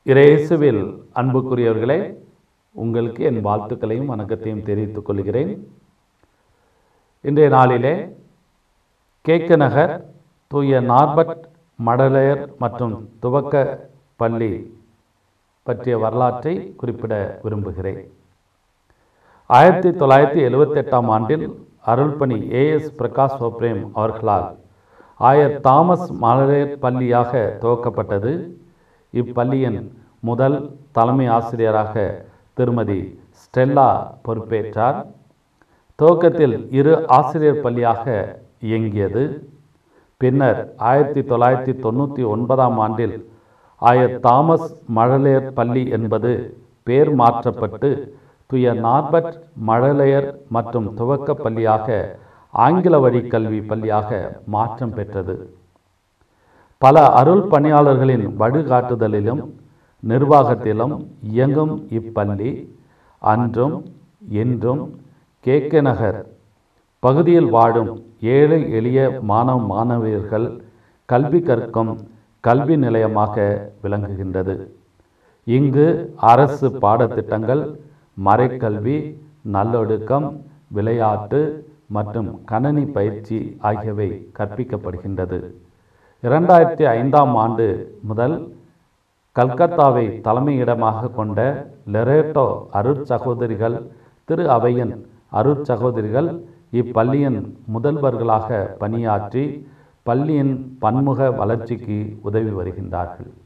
இயேசுவில் அன்புக்குரியவர்களே உங்களுக்கு என் வாழ்த்துக்களையும் வணக்கத்தையும் தெரிவித்துக் கொள்கிறேன் இன்றைய நாளிலே கேக்க நகர் தூய நார்பட் மடலையர் மற்றும் துவக்க பள்ளி பற்றிய வரலாற்றை குறிப்பிட விரும்புகிறேன் ஆயிரத்தி தொள்ளாயிரத்தி எழுவத்தெட்டாம் ஆண்டில் அருள்பணி ஏஎஸ் பிரகாஷ் ஓப்ரேம் அவர்களால் ஆயர் தாமஸ் மழலையர் பள்ளியாக துவக்கப்பட்டது இப்பள்ளியின் முதல் தலைமை ஆசிரியராக திருமதி ஸ்டெல்லா பொறுப்பேற்றார் துவக்கத்தில் இரு ஆசிரியர் பள்ளியாக இயங்கியது பின்னர் ஆயிரத்தி தொள்ளாயிரத்தி தொண்ணூற்றி ஒன்பதாம் ஆண்டில் ஆயர் தாமஸ் மழலையர் பள்ளி என்பது பேர் மாற்றப்பட்டு துய நார்பட் மழலையர் மற்றும் துவக்க பள்ளியாக ஆங்கில வழி கல்வி பள்ளியாக மாற்றம் பெற்றது பல அருள் பணியாளர்களின் வழிகாட்டுதலிலும் நிர்வாகத்திலும் இயங்கும் இப்பள்ளி அன்றும் இன்றும் கேக்க நகர் பகுதியில் வாழும் ஏழை எளிய மாணவ மாணவியர்கள் கல்வி கற்கும் கல்வி நிலையமாக விளங்குகின்றது இங்கு அரசு பாடத்திட்டங்கள் மறைக்கல்வி நல்லொழுக்கம் விளையாட்டு மற்றும் கணனி பயிற்சி ஆகியவை கற்பிக்கப்படுகின்றது இரண்டாயிரத்தி ஐந்தாம் ஆண்டு முதல் கல்கத்தாவை தலைமையிடமாக கொண்ட லெரேட்டோ அருட்சகோதரிகள் திரு அவையின் அருட்சகோதரிகள் இப்பள்ளியின் முதல்வர்களாக பணியாற்றி பள்ளியின் பன்முக வளர்ச்சிக்கு உதவி வருகின்றார்கள்